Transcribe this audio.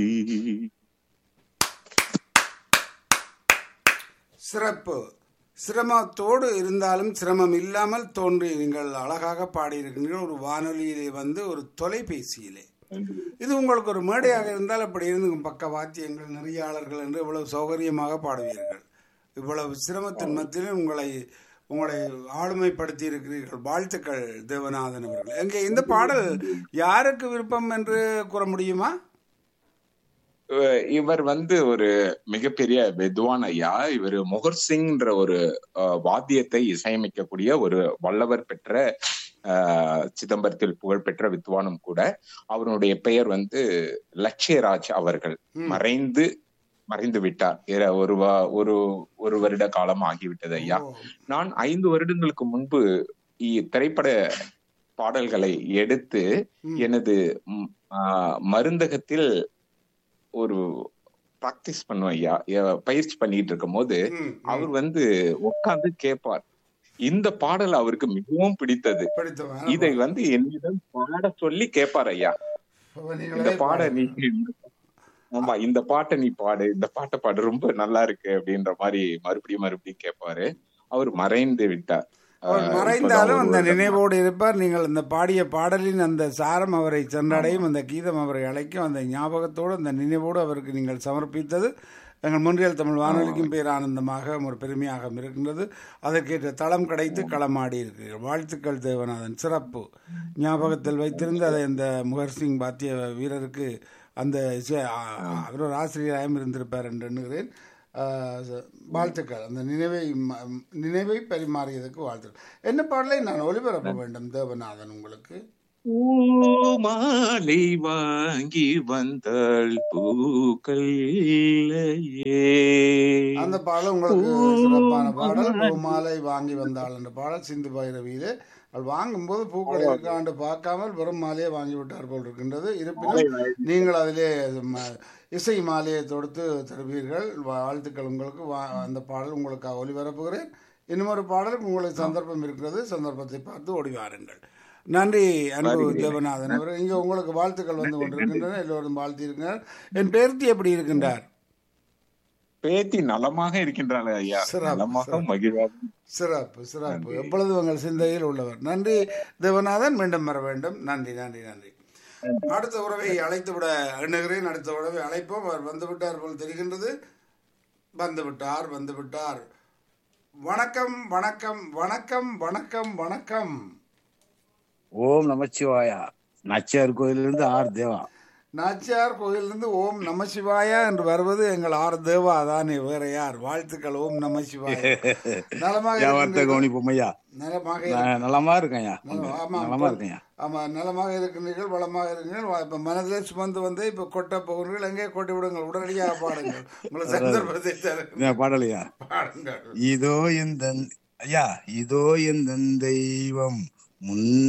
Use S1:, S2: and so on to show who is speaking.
S1: சிறப்பு சிரமத்தோடு இருந்தாலும் சிரமம் இல்லாமல் தோன்றி நீங்கள் அழகாக பாடியிருக்கின்றீர்கள் ஒரு வானொலியிலே வந்து ஒரு தொலைபேசியிலே இது உங்களுக்கு ஒரு மேடையாக இருந்தால் அப்படி இருந்து பக்க வாத்தியங்கள் நெறியாளர்கள் என்று இவ்வளவு சௌகரியமாக பாடுவீர்கள் இவ்வளவு சிரமத்தின் மத்தியில் உங்களை உங்களை ஆளுமைப்படுத்தி இருக்கிறீர்கள் வாழ்த்துக்கள் தேவநாதன் அவர்கள் எங்கே இந்த பாடல் யாருக்கு விருப்பம் என்று கூற முடியுமா
S2: அஹ் இவர் வந்து ஒரு மிகப்பெரிய வித்வான் ஐயா இவர் முகர் சிங்ன்ற ஒரு அஹ், வாத்தியத்தை இசையமைக்கக்கூடிய ஒரு வல்லவர் பெற்ற அஹ், சிதம்பரத்தில் புகழ்பெற்ற வித்வானும் கூட அவருடைய பெயர் வந்து லட்சியராஜ் அவர்கள் மறைந்து மறைந்து விட்டார் ஏற- ஒரு வா- ஒரு ஒரு வருட காலம் ஆகிவிட்டது ஐயா
S1: ஓ,
S2: நான் ஐந்து வருடங்களுக்கு முன்பு இ- திரைப்பட பாடல்களை எடுத்து
S1: ம்.
S2: எனது ம், ஆ, மருந்தகத்தில் ஒரு பிராக்டிஸ் பண்ணுவேன் ஐயா எ- பயிற்சி பண்ணிட்டு இருக்கும் போது
S1: ம், ம்.
S2: அவர் வந்து உட்கார்ந்து கேட்பார் இந்த பாடல் அவருக்கு மிகவும் பிடித்தது
S1: படித்தவன்
S2: இதை வந்து என்னிடம் பாட சொல்லி கேட்பார் ஐயா
S1: அப்ப
S2: இந்த
S1: நீங்களே
S2: பாட நீ
S1: பாடுங்க.
S2: ஆமா இந்த பாட்டை நீ பாடு இந்த பாட்டை பாடு ரொம்ப நல்லா இருக்கு அப்படின்ற மாதிரி மறுபடியும் மறுபடியும் கேட்பாரு அவர் மறைந்து விட்டார்
S1: அவர்
S2: ஆஹ்
S1: மறைந்தாலும்
S2: இப்பதான்
S1: அந்த
S2: ஒரு வருடம்
S1: நினைவோடு இருப்பார் நீங்கள் அந்த பாடிய பாடலின் அந்த சாரம் அவரை சென்றடையும் அந்த கீதம் அவரை அழைக்கும் அந்த ஞாபகத்தோடு அந்த நினைவோடு அவருக்கு நீங்கள் சமர்ப்பித்தது எங்கள் முன்றியல் தமிழ் வானொலிக்கும் பேர் ஆனந்தமாக ஒரு பெருமையாக இருக்கின்றது அதற்கேற்ற தளம் கிடைத்து களமாடி இருக்கிறீர்கள் வாழ்த்துக்கள் தேவநாதன் சிறப்பு ஞாபகத்தில் வைத்திருந்து அதை அந்த முகர்சிங் பாத்திய வீரருக்கு அந்த இசை- ஆ- ஆ- அவர் ஒரு ஆசிரியராகவும் இருந்திருப்பார் என்று எண்ணுகிறேன் ஆ, ச- வாழ்த்துக்கள் அந்த நினைவை ம- நினைவை பரிமாறியதுக்கு வாழ்த்துக்கள் என்ன பாடலை நான் ஒளிபரப்ப வேண்டும் தேவநாதன் உங்களுக்கு
S2: பூமாலை வாங்கி வந்தாள் பூக்கள் இல்லையே
S1: அந்த பாடல் உங்களுக்கு சிறப்பான பாடல் பூமாலை வாங்கி வந்தாள் என்ற பாடல் சிந்து பைரவியிலே அவள் வாங்கும்போது பூக்களை இருக்காண்டு பார்க்காமல் வெறும் மாலையை வாங்கி விட்டார் போல் இருக்கின்றது இருப்பினும் நீங்கள் அதிலே ம- இசை மாலையை தொடுத்து தருவீர்கள் வாழ்த்துக்கள் உங்களுக்கு வா- அந்த பாடல் உங்களுக்கு ஒளிபரப்புகிறேன் இன்னும் ஒரு பாடலுக்கு உங்களுக்கு சந்தர்ப்பம் இருக்கிறது சந்தர்ப்பத்தை பார்த்து ஓடி வாருங்கள் நன்றி அன்பு தேவநாதன் அவர் இங்கே உங்களுக்கு வாழ்த்துக்கள் வந்து கொண்டிருக்கின்றன எல்லோரும் வாழ்த்தியிருக்கிறார் என் பேர்த்தி எப்படி இருக்கின்றார்
S2: பேத்தி நலமாக இருக்கின்றாள் ஐயா
S1: சிறப்பு,
S2: நலமாக மகிழ்வாக
S1: சிறப்பு சிறப்பு எப்பொழுது உங்கள் சிந்தையில் உள்ளவர் நன்றி தேவநாதன் மீண்டும் வர வேண்டும் நன்றி நன்றி நன்றி அடுத்த உறவை அழைத்து விட எண்ணுகிறேன் அடுத்த உறவை அழைப்போம் அவர் வந்து விட்டார் போல் தெரிகின்றது வந்து விட்டார் வந்து விட்டார் வணக்கம் வணக்கம் வணக்கம் வணக்கம் வணக்கம்
S3: ஓம் நமச்சிவாயா நாச்சியார் கோயிலிருந்து ஆர் தேவா
S1: நாச்சியார் கோயிலிருந்து ஓம் நமசிவாயா என்று வருவது எங்கள் ஆர் தேவா தானே வேற யார் வாழ்த்துக்கள் ஓம் நமசிவாயா நலமாக
S3: வியாபாரத்தை
S1: இருக்கின்றீர்கள்?
S3: கவனிப்போம் ஐயா
S1: நலமாக
S3: நான் நலமா இருக்கேன்யா
S1: நலம், ஆமாம்.
S3: நலமா இருக்கேன்யா
S1: ஆமா நலமாக இருக்கின்றீர்கள் வளமாக இருக்கின்றீர்கள் வா- இப்ப மனதிலே சுமந்து வந்து இப்ப கொட்ட போகிறீர்கள் எங்கே கொட்டி விடுங்கள் உடனடியாக பாடுங்கள் உங்களை சந்தர்ப்பத்தை தருகிறேன்.
S3: இந்த பாடலையா
S1: பாடுங்கள்
S3: இதோ எந்த ஐயா இதோ எந்த தெய்வம் முன்